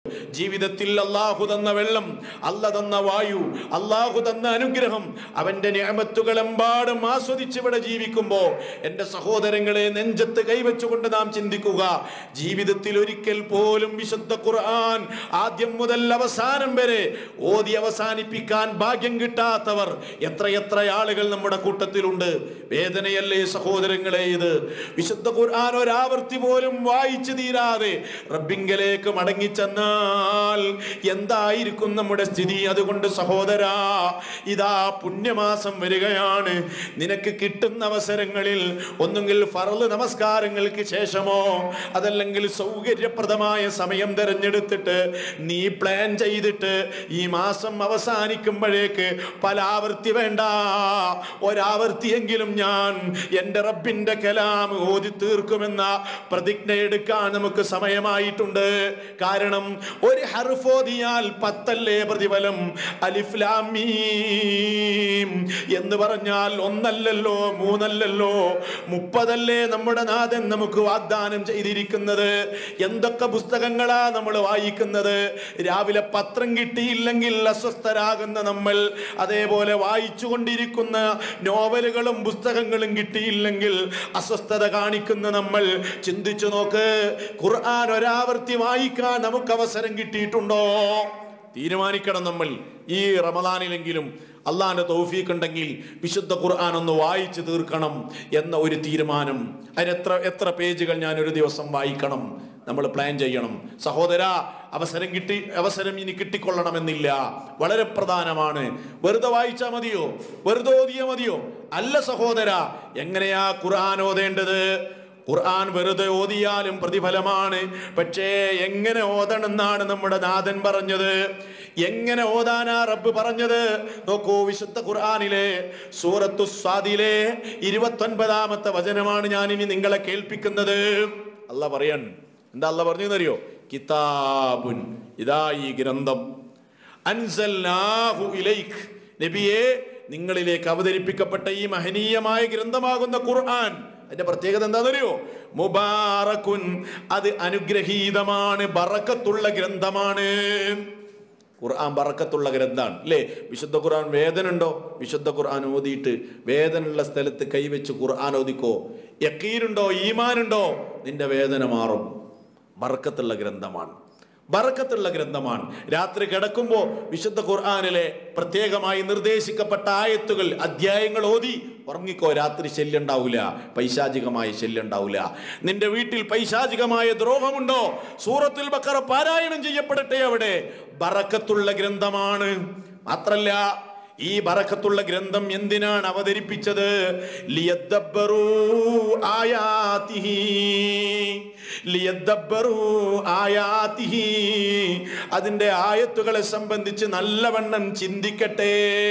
ജീവിതത്തിൽ അള്ളാഹു തന്ന വെള്ളം അല്ല തന്ന വായു അള്ളാഹു തന്ന അനുഗ്രഹം അവന്റെ ഞാമത്തുകളെമ്പാടും ആസ്വദിച്ച് ഇവിടെ ജീവിക്കുമ്പോ എന്റെ സഹോദരങ്ങളെ നെഞ്ചത്ത് കൈവച്ചുകൊണ്ട് നാം ചിന്തിക്കുക ജീവിതത്തിൽ ഒരിക്കൽ പോലും വിശുദ്ധ ഖുർആൻ ആദ്യം മുതൽ അവസാനം വരെ ഓതി അവസാനിപ്പിക്കാൻ ഭാഗ്യം കിട്ടാത്തവർ എത്രയെത്ര ആളുകൾ നമ്മുടെ കൂട്ടത്തിലുണ്ട് വേദനയല്ലേ സഹോദരങ്ങളെ ഇത് വിശുദ്ധ ഖുർആൻ ഒരാവർത്തി പോലും വായിച്ചു തീരാതെ റബ്ബിങ്കലേക്ക് മടങ്ങിച്ചെന്നാൽ എന്തായിരിക്കും നമ്മുടെ സ്ഥിതി അതുകൊണ്ട് സഹോദരാ ഇതാ പുണ്യമാസം വരികയാണ് നിനക്ക് കിട്ടുന്ന അവസരങ്ങളിൽ ഒന്നുകിൽ ഫറല് നമസ്കാരങ്ങൾക്ക് ശേഷമോ അതല്ലെങ്കിൽ സൗകര്യപ്രദമായ സമയം തിരഞ്ഞെടുത്തിട്ട് നീ പ്ലാൻ ചെയ്തിട്ട് ഈ മാസം അവസാനിക്കുമ്പോഴേക്ക് പല ആവർത്തി വേണ്ട ഒരാവർത്തിയെങ്കിലും ഞാൻ എൻ്റെ റബ്ബിൻ്റെ കലാം ഓതി തീർക്കുമെന്ന പ്രതിജ്ഞ എടുക്കാൻ നമുക്ക് സമയമായിട്ടുണ്ട് കാരണം ഒരു ഹർഫ് ഓതിയാൽ പത്തല്ലേ പ്രതിഫലം അലിഫ്ലാം മീം എന്ന് പറഞ്ഞാൽ ഒന്നല്ലല്ലോ മൂന്നല്ലല്ലോ മുപ്പതല്ലേ നമ്മുടെ നാഥൻ നമുക്ക് വാഗ്ദാനം ചെയ്തിരിക്കുന്നത് എന്തൊക്കെ പുസ്തകങ്ങളാ നമ്മൾ വായിക്കുന്നത് രാവിലെ പത്രം കിട്ടിയില്ലെങ്കിൽ അസ്വസ്ഥരാകുന്ന നമ്മൾ അതേപോലെ വായിച്ചു കൊണ്ടിരിക്കുന്ന നോവലുകളും പുസ്തകങ്ങളും കിട്ടിയില്ലെങ്കിൽ അസ്വസ്ഥത കാണിക്കുന്ന നമ്മൾ ചിന്തിച്ചു നോക്ക് ഖുർആൻ ഒരാവർത്തി വായിക്കാൻ നമുക്ക് അവസരം കിട്ടിയിട്ടുണ്ടോ തീരുമാനിക്കണം നമ്മൾ ഈ റമദാനിലെങ്കിലും അള്ളാഹിന്റെ തൗഫീഖ് ഉണ്ടെങ്കിൽ വിശുദ്ധ ഖുർആൻ ഒന്ന് വായിച്ചു തീർക്കണം എന്ന ഒരു തീരുമാനം അതിന് എത്ര എത്ര പേജുകൾ ഞാൻ ഒരു ദിവസം വായിക്കണം നമ്മൾ പ്ലാൻ ചെയ്യണം സഹോദര അവസരം കിട്ടി അവസരം ഇനി കിട്ടിക്കൊള്ളണമെന്നില്ല വളരെ പ്രധാനമാണ് വെറുതെ വായിച്ചാൽ മതിയോ വെറുതെ ഓതിയാ മതിയോ അല്ല സഹോദര എങ്ങനെയാ ഖുർആൻ ഓതേണ്ടത് ഖുർആൻ വെറുതെ ഓതിയാലും പ്രതിഫലമാണ് പക്ഷേ എങ്ങനെ ഓതണമെന്നാണ് നമ്മുടെ നാഥൻ പറഞ്ഞത് എങ്ങനെ ഓതാനാ റബ്ബ് പറഞ്ഞത് നോക്കൂ വിശുദ്ധ ഖുർആനിലെ സൂറത്തു സ്വാദിലെ ഇരുപത്തൊൻപതാമത്തെ വചനമാണ് ഞാൻ ഇനി നിങ്ങളെ കേൾപ്പിക്കുന്നത് അല്ല പറയാൻ എന്താ അല്ല പറഞ്ഞറിയോ കിതാബുൻ ഇതാ ഈ ഗ്രന്ഥം അൻസൽനാഹു ഇലൈക് നബിയെ നിങ്ങളിലേക്ക് അവതരിപ്പിക്കപ്പെട്ട ഈ മഹനീയമായ ഗ്രന്ഥമാകുന്ന ഖുർആൻ അതിന്റെ പ്രത്യേകത എന്താണെന്നറിയോ മുബാറക്കുൻ അത് അനുഗ്രഹീതമാണ് ബറക്കത്തുള്ള ഗ്രന്ഥമാണ് ഖുർആൻ ബറക്കത്തുള്ള ഗ്രന്ഥാണ് അല്ലേ വിശുദ്ധ ഖുർആൻ വേദന ഉണ്ടോ വിശുദ്ധ ഖുർആൻ ഓതിയിട്ട് വേദനയുള്ള സ്ഥലത്ത് കൈവച്ച് ഖുർആൻ ഓതിക്കോ യക്കീനുണ്ടോ ഈമാനുണ്ടോ നിന്റെ വേദന മാറും ബറക്കത്തുള്ള ഗ്രന്ഥമാണ് ബറക്കത്തുള്ള ഗ്രന്ഥമാണ് രാത്രി കിടക്കുമ്പോൾ വിശുദ്ധ ഖുർആാനിലെ പ്രത്യേകമായി നിർദ്ദേശിക്കപ്പെട്ട ആയത്തുകൾ അധ്യായങ്ങൾ ഓതി ഉറങ്ങിക്കോ രാത്രി ശല്യം ഉണ്ടാവില്ല പൈശാചികമായ ശല്യം ഉണ്ടാവില്ല നിന്റെ വീട്ടിൽ പൈശാചികമായ ദ്രോഹമുണ്ടോ സൂറത്തുൽ ബക്കറ പാരായണം ചെയ്യപ്പെടട്ടെ അവിടെ ബറക്കത്തുള്ള ഗ്രന്ഥമാണ് മാത്രല്ല ഈ ബറക്കത്തുള്ള ഗ്രന്ഥം എന്തിനാണ് അവതരിപ്പിച്ചത് ലിയദ്ദബ്ബറൂ ആയാതിഹി ലിയദ്ദബ്ബറൂ ആയാതിഹി അതിന്റെ ആയത്തുകളെ സംബന്ധിച്ച് നല്ലവണ്ണം ചിന്തിക്കട്ടെ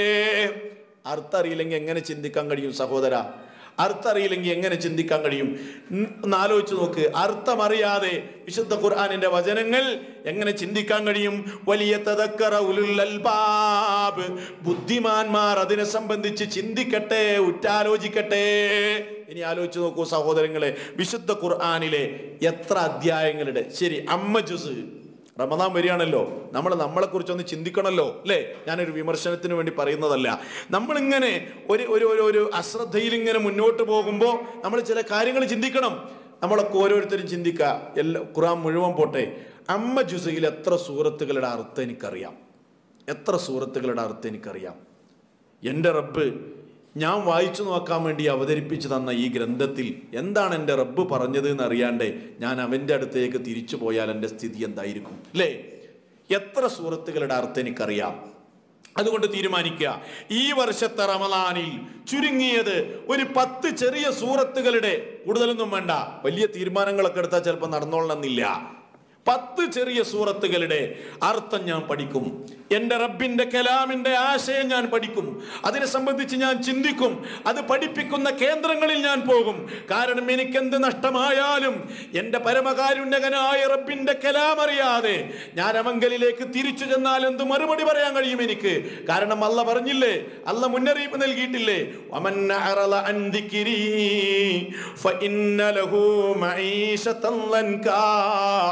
അർത്ഥം അറിയില്ലെങ്കിൽ എങ്ങനെ ചിന്തിക്കാൻ കഴിയും സഹോദര അർത്ഥം അറിയില്ലെങ്കിൽ എങ്ങനെ ചിന്തിക്കാൻ കഴിയും ഉം, ഒന്ന് ആലോചിച്ച് നോക്ക് അർത്ഥം അറിയാതെ വിശുദ്ധ ഖുർആാനിന്റെ വചനങ്ങൾ എങ്ങനെ ചിന്തിക്കാൻ കഴിയും വലിയ തദക്കറ ഉലുൽ അൽബാബ് ബുദ്ധിമാന്മാർ അതിനെ സംബന്ധിച്ച് ചിന്തിക്കട്ടെ ഉറ്റാലോചിക്കട്ടെ ഇനി ആലോചിച്ച് നോക്കൂ സഹോദരങ്ങളെ വിശുദ്ധ ഖുർആാനിലെ എത്ര അധ്യായങ്ങളുടെ ശരി അമ്മ ജുസ് റമദാൻ വരികയാണല്ലോ നമ്മൾ നമ്മളെക്കുറിച്ചൊന്ന് ചിന്തിക്കണമല്ലോ അല്ലേ ഞാനൊരു വിമർശനത്തിന് വേണ്ടി പറയുന്നതല്ല നമ്മളിങ്ങനെ ഒരു ഒരു ഒരു ഒരു അശ്രദ്ധയിൽ ഇങ്ങനെ മുന്നോട്ട് പോകുമ്പോൾ നമ്മൾ ചില കാര്യങ്ങൾ ചിന്തിക്കണം നമ്മളൊക്കെ ഓരോരുത്തരും ചിന്തിക്കുക എല്ലാ ഖുറാൻ മുഴുവൻ പോട്ടെ അമ്മ ജുസയിൽ എത്ര സൂറത്തുകളുടെ അർത്ഥം എനിക്കറിയാം എത്ര സൂറത്തുകളുടെ അർത്ഥം എനിക്കറിയാം എൻ്റെ റബ്ബ് ഞാൻ വായിച്ചു നോക്കാൻ വേണ്ടി അവതരിപ്പിച്ചു തന്ന ഈ ഗ്രന്ഥത്തിൽ എന്താണ് എൻ്റെ റബ്ബ് പറഞ്ഞത് എന്ന് അറിയാണ്ടേ ഞാൻ അവൻ്റെ അടുത്തേക്ക് തിരിച്ചു പോയാൽ എൻ്റെ സ്ഥിതി എന്തായിരിക്കും അല്ലേ എത്ര സൂറത്തുകളുടെ അർത്ഥം എനിക്കറിയാം അതുകൊണ്ട് തീരുമാനിക്കുക ഈ വർഷത്തെ റമലാനിൽ ചുരുങ്ങിയത് ഒരു പത്ത് ചെറിയ സൂറത്തുകളുടെ കൂടുതലൊന്നും വേണ്ട വലിയ തീരുമാനങ്ങളൊക്കെ എടുത്താൽ ചിലപ്പോൾ നടന്നോളണമെന്നില്ല പത്ത് ചെറിയ സൂറത്തുകളുടെ അർത്ഥം ഞാൻ പഠിക്കും എൻ്റെ റബ്ബിൻ്റെ കലാമിൻ്റെ ആശയം ഞാൻ പഠിക്കും അതിനെ സംബന്ധിച്ച് ഞാൻ ചിന്തിക്കും അത് പഠിപ്പിക്കുന്ന കേന്ദ്രങ്ങളിൽ ഞാൻ പോകും കാരണം എനിക്കെന്ത് നഷ്ടമായാലും എൻ്റെ പരമകാരുണ്യകനായ റബ്ബിൻ്റെ കലാം അറിയാതെ ഞാൻ അവങ്കലിലേക്ക് തിരിച്ചു ചെന്നാൽ എന്ത് മറുപടി പറയാൻ കഴിയും എനിക്ക് കാരണം അല്ല പറഞ്ഞില്ലേ അല്ല മുന്നറിയിപ്പ് നൽകിയിട്ടില്ലേ വമൻ അഅറള അൻ ദിക്രി ഫഇന്ന ലഹു മഈശതൻ ലൻകാ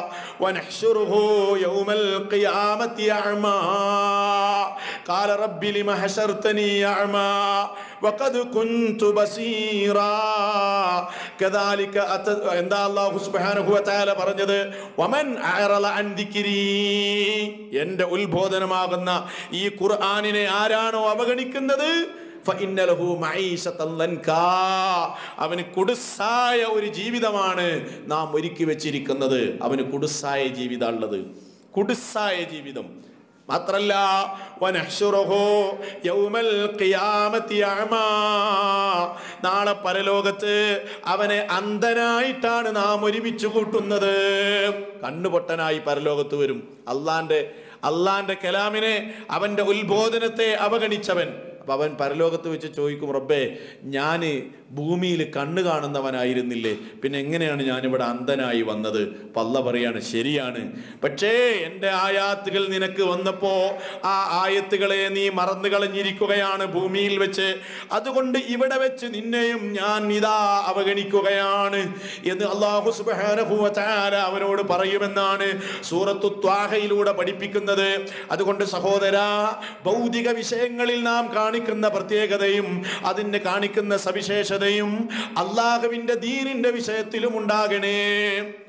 ونحشره يوم القيامة أعمى قال رب لم حشرتني أعمى وقد كنت بصيرا كذلك أت... എന്താ അല്ലാഹു സുബ്ഹാനഹു വതആല പറഞ്ഞത് വമൻ അഅറള അൻ ദിക്രി എൻ്റെ ഉത്ബോധനമാകുന്ന ഈ ഖുർആനിനെ ആരാണോ അവഗണിക്കുന്നത് فإن له معيشة ضنكا. അവന് കുടുസായ ഒരു ജീവിതമാണ് നാം ഒരുക്കി വെച്ചിരിക്കുന്നത് അവന് കുടുസായ ജീവിതമുള്ളത് കുടുസായ ജീവിതം മാത്രല്ല വനഹ്ശുറുഹു യൗമൽ ഖിയാമത്തി അഅമാ. നാളെ പരലോകത്ത് അവനെ അന്ധനായിട്ടാണ് നാം ഒരുമിച്ച് കൂട്ടുന്നത് കണ്ണുപൊട്ടനായി പരലോകത്ത് വരും അള്ളാന്റെ അള്ളാന്റെ കലാമിനെ അവന്റെ ഉത്ബോധനത്തെ അവഗണിച്ചവൻ അപ്പൊ അവൻ പരലോകത്ത് വെച്ച് ചോദിക്കും റബ്ബേ ഞാൻ ഭൂമിയിൽ കണ്ണ് കാണുന്നവനായിരുന്നില്ലേ പിന്നെ എങ്ങനെയാണ് ഞാനിവിടെ അന്ധനായി വന്നത് അപ്പൊ അല്ല പറയാണ് ശരിയാണ് പക്ഷേ എൻ്റെ ആയാത്തുകൾ നിനക്ക് വന്നപ്പോ ആ ആയത്തുകളെ നീ മറന്നു കളഞ്ഞിരിക്കുകയാണ് ഭൂമിയിൽ വെച്ച് അതുകൊണ്ട് ഇവിടെ വെച്ച് നിന്നെയും ഞാൻ ഇതാ അവഗണിക്കുകയാണ് എന്ന് അള്ളാഹു സുബ്ഹാനഹു വ തആല അവനോട് പറയുമെന്നാണ് സൂറത്തു ത്വാഹയിലൂടെ പഠിപ്പിക്കുന്നത് അതുകൊണ്ട് സഹോദര ഭൗതിക വിഷയങ്ങളിൽ നാം കാണിക്കുന്ന പ്രത്യേകതയും അതിന് കാണിക്കുന്ന സവിശേഷതയും അള്ളാഹുവിന്റെ ദീനിന്റെ വിഷയത്തിലും ഉണ്ടാകണേ